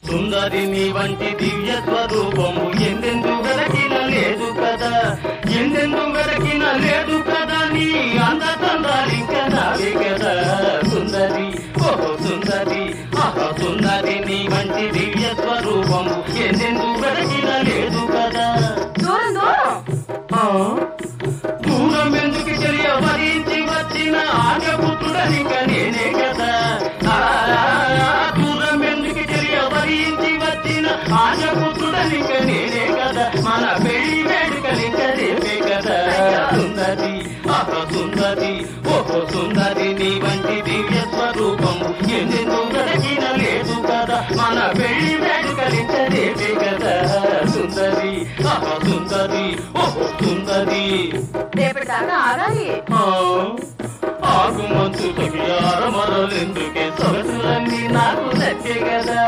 సుందరి నీ వంటి దివ్య స్వరూపము ఎందెందు వెలకిన లేదు కదా ఎందెందు వెలకిన లేదు కదా నీ అందతందాలింక నావే కదా సుందరి ఓహో సుందరి ఆహా సుందరి నీ వంటి దివ్య స్వరూపము ఎందెందు వెలకిన లేదు కదా దూరం దూరం ఆ? దూరం ఎందుకు తెలియ వరించి వచ్చిన ఆగపుత్రుడనిక నేనే కదా ఆ, దూరం ఎందుకు తెలియ వరించి వచ్చిన ఆగపుత్రుడనిక నేనే కదా మన పెళ్లి వేడుకలిక రేపే కదా సుందరి ఆహ సుందరి ఓహో సుందరి నీ వంటి దివ్య స్వరూపము ఎందెందు గడిచిన లేదు కదా మన పెళ్లి వేడుకలిక రేపే కదా సుందరి ఆహ సుందరి ఓహో సుందరి రేపటి దాకా ఆగాలి ఆ, ఆగుమంతు తగియార మరలెందుకే సొగసులన్నీ నాకు నచ్చే కదా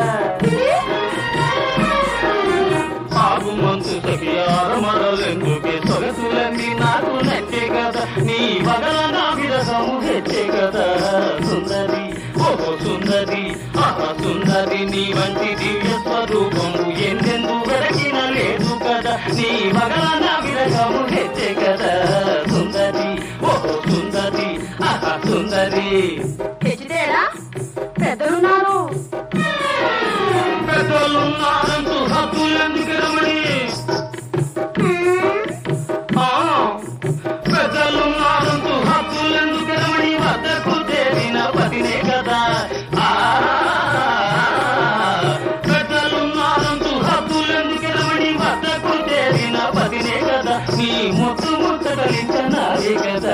ఆగుమంతు తగియార మరలెందుకే సొగసులన్నీ నాకు నచ్చే కదా నీ వగల నా విరసము హెచ్చే కదా సుందరి ఓహో సుందరి ఆహా సుందరి నీ వంటి దివ్య స్వరూపము ఎందెందు వెలకిన లేదు కదా నీ వగల నా విరసము హెచ్చే కదా సుందరి ఓహో సుందరి ఆహా సుందరి తెచ్చితేరా పెద్దలున్నారు పెద్దలున్నారంటూ హద్దులెందుకు రమణి ఆ, పెద్దలున్నారంటూ హద్దులెందుకు రమణి వద్దకు చేరిన పదినే కదా ఆ, పెద్దలున్నారంటూ హద్దులెందుకు రమణి వద్దకు చేరిన పదినే కదా నీ ముత్తు ముచ్చటలించనావే కదా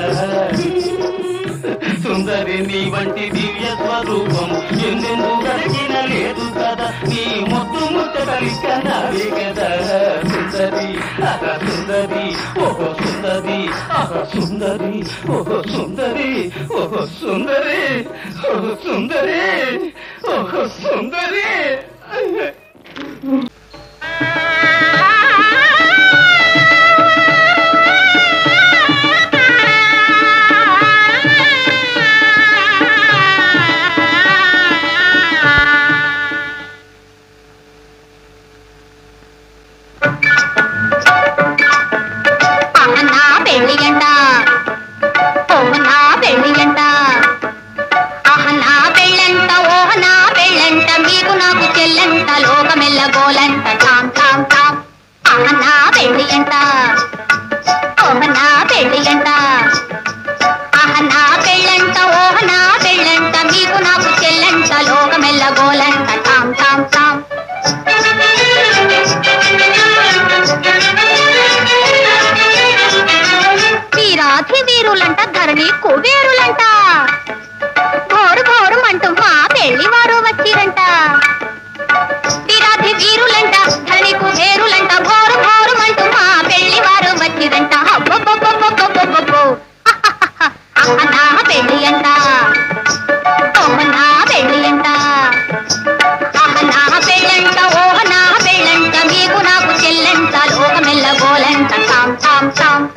సుందరి నీ వంటి దివ్య స్వరూపము ఎందెందు గడిచిన లేదు కదా నీ ముద్దు ముద్ద కలికనావే కదా సుందరి ఆహా సుందరి ఓహో సుందరి ఆహా సుందరి ఓహో సుందరి ఓహో సుందరి ఓహో సుందరి ఓహో సుందరి నా పెళ్లి అంట ఓహ నా పెళ్లి అంట ఆహ నా పెళ్ళంట ఓహ నా పెళ్ళంట మీకు నాకు చెల్లంట లోకమెల్ల గోలంట టామ్ టామ్ టామ్ ఆహ నా పెళ్లి అంట ఓహ నా పెళ్లి అంట ఆహ నా పెళ్ళంట ఓహ నా పెళ్ళంట మీకు నాకు చెల్లంట లోకమెల్ల గోలంట టామ్ టామ్ టామ్ వీరాధి వీరులంట ధరణి కుబేరులంట ఘోరు ఘోరు అంటూ మా పెళ్లి వారు వచ్చిరంట వీరాధి వీరులంట ధరణి కుబేరులంట ఘోరు ఘోరు అంటూ మా పెళ్లి వారు వచ్చిరంట అబ్బబ్బబ్బబ్బబ్బబ్బబ్బో. అహ, నా పెళ్లి అంట ఓహ నా పెళ్లి అంట ఆహ నా పెళ్ళంట ఓహ నా పెళ్ళంట మీకు నాకు చెల్లంట లోకమెల్ల గోలంట టామ్ టామ్ టామ్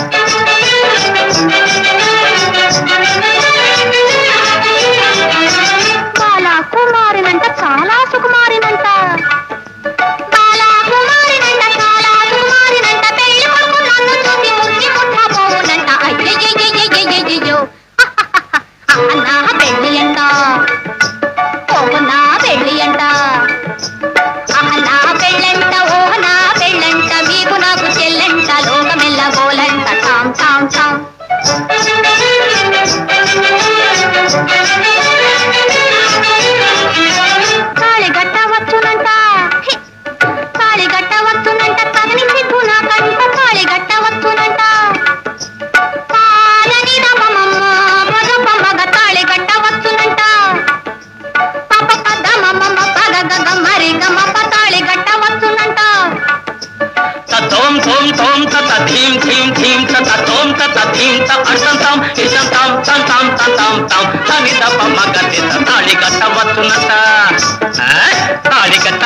బాలా కుమారినంట చాలా సుకుమారినంట బాలా కుమారినంట చాలా సుకుమారినంట పెళ్లి కొడుకు నన్ను చూసి ముక్కి ముఠా పోవునంట అయ్యయ్యయ్యయ్యయ్యయ్యో నా పెళ్లి అంట ఓహ నా పెళ్లి అంట ఆహ నా పెళ్ళంట ఓహ నా పెళ్ళంట మీకు నాకు చెల్లంట లోకమెల్ల గోలంట టామ్ టామ్ టామ్ తాళి గట్ట వచ్చునంట హి! తాళి గట్ట వచ్చునంట తగని సిగ్గు నాకంట తాళి గట్ట వచ్చునంట తాళని రమమమ్మ పగపమ్మగ తాళి గట్ట వచ్చునంట పాప పద మమ్మ పగ గగ మరి గమ తాళి గట్ట వచ్చునంట తోం తోం తోం తత ధీం ధీం ధీం తత తోం తత ధీం త అర్థం తాం ఇష్టం తాం తం తాం తం తాం తాం తని తప్ప మగతి తాళి కట్ట వస్తున్నట తాళి కట్ట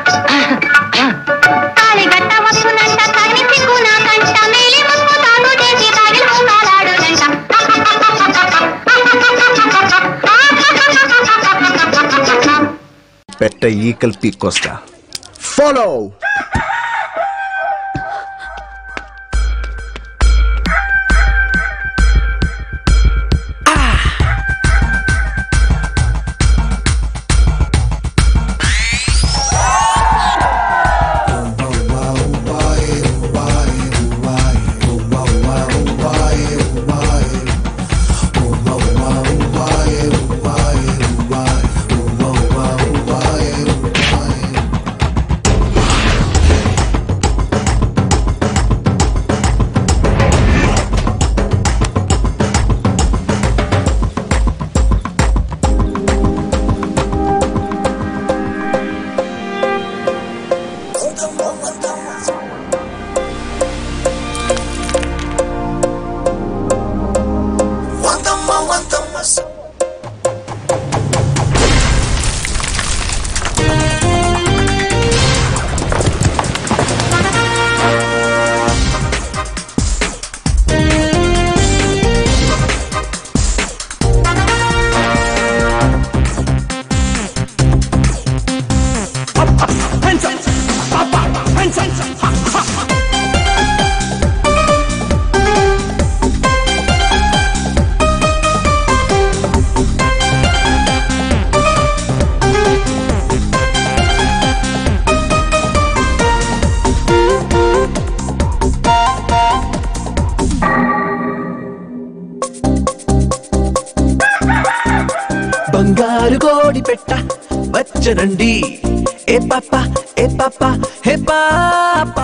తాళి గట్ట వచ్చునంట తగని సిగ్గు నాకంట మేలి ముక్కు తాను చేసి తాగిన మూగాలాడునంట పెట్ట ఈకల్ పీక్కొస్తా ఫాలో బంగారు కోడి పెట్ట వచ్చనండి ఏ పాప ఏ పాప హే పాప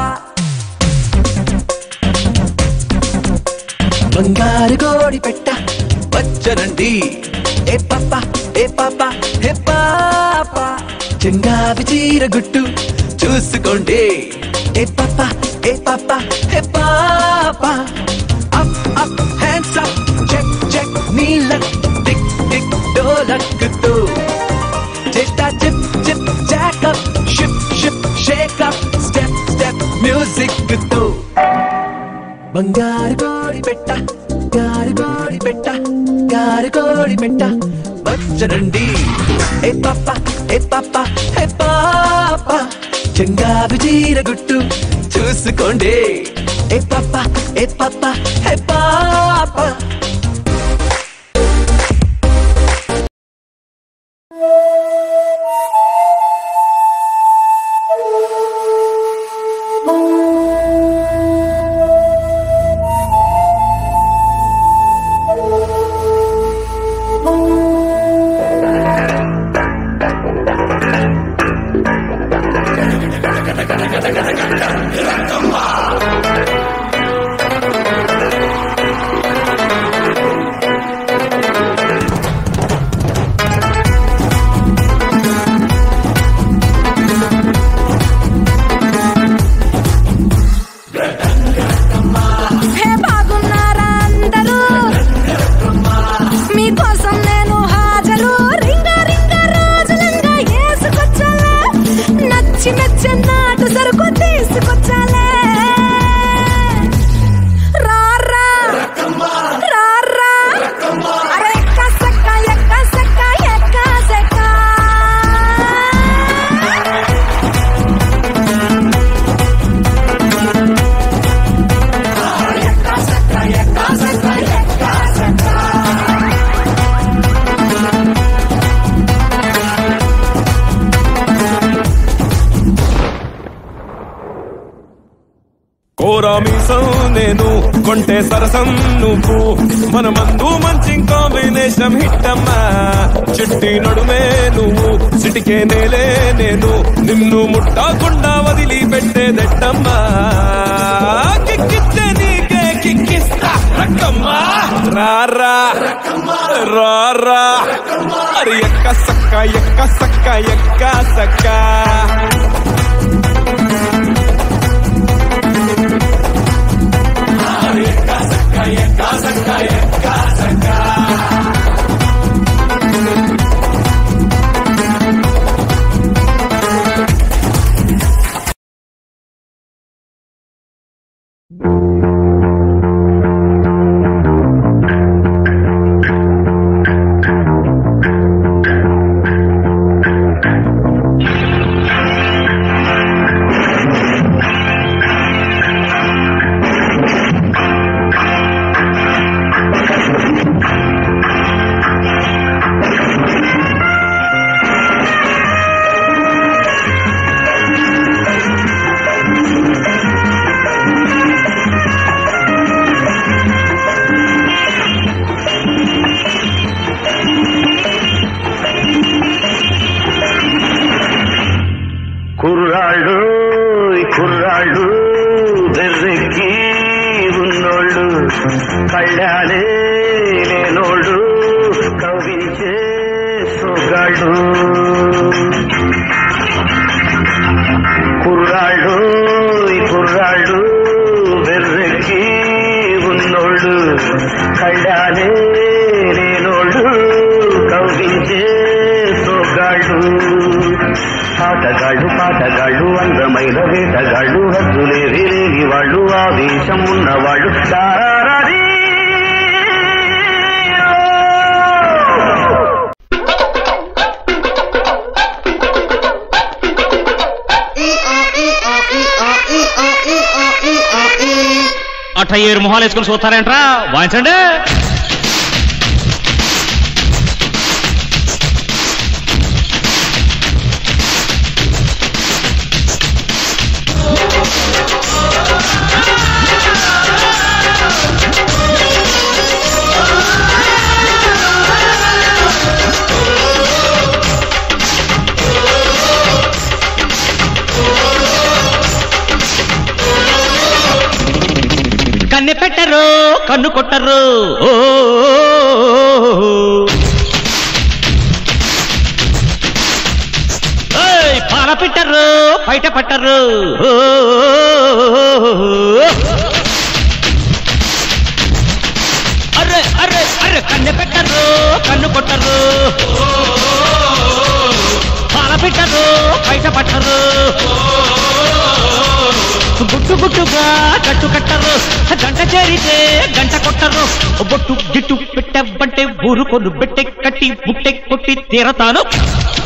బంగారు కోడి పెట్ట వచ్చనండి ఏ పాప ఏ పాప హే పాప చెంగావి చీర గుట్టు చూసుకోండి ఏ పాప ఏ పాప హే పాప up up hands up check check నీలక్ టిక్ టిక్ డోలక్కుతూ చేస్తా chip chip jack up ship ship shake up step step music తో బంగారు కోడి పెట్ట గారు కోడి పెట్ట గారు కోడి పెట్ట వచ్చరండి ఏ పాప ఏ పాప ఏ పాప చెంగావి చీర గుట్టు చూసుకోండి ఏ పాప ఏ పాప ఏ పాప హే బాగున్నారా అందరూ మీకోసం నేను హాజరు రింగ రింగ రాజులంగా వేసుకొచ్చాలే నచ్చి నచ్చి నాటు సరుకు తీసుకొచ్చాలే రారా రారా అరే ఎక్క సెక్క ఎక్క సెక్క ఎక్క సెక్క కోరామీసం నేను కొంటే సరసం నువ్వు మన మందు మంచి కాంబినేషన్ హిట్టమ్మా చిట్టి నడుమే నువ్వు సిటికే నేలే నేను నిన్ను ముట్టకుండా వదిలి పెట్టేదెట్టమ్మా కిక్కిస్తే నీకే కిక్కిస్తా రక్కమ్మా రారా రారా అరే ఎక్క సక్క ఎక్క సక్క ఎక్క సక్క కుర్రాళ్ళు ఈ కుర్రాళ్ళు వెర్రెక్కి ఉన్నోళ్ళు కళ్ళాలే లేనోళ్ళు కవించే సొగాళ్ళు కుర్రాళ్ళు ఈ కుర్రాళ్ళు వెర్రెక్కి ఉన్నోళ్ళు కళ్ళాలే లేనోళ్ళు కవించే సొగాళ్ళు ఆటగాళ్ళు పాటగాళ్ళు అందమైన వేటగాళ్ళు హద్దులేవి లేని వాళ్ళు ఆవేశం ఉన్నవాళ్ళు తారారీ అట్ట ఏరు మొహాలు వేసుకుని చూస్తారేంట్రా వాయించండి కన్నె పెట్టరు కన్ను కొట్టరు ఓ ఏయ్, పాల పెట్టరు బయట పట్టరు ఓ అర్రే అర్రే అర్రే కన్నె పెట్టరు కన్ను కొట్టరు పాల పెట్టరు బయట పట్టరు గుట్టు గుట్టుగా కట్టు కట్టరు గంట చేరితే గంట కొట్టరు బొట్టు గిట్టు పెట్టబంటే ఊరుకొను బెట్టె కట్టి ముట్టె కొట్టి తీరతాను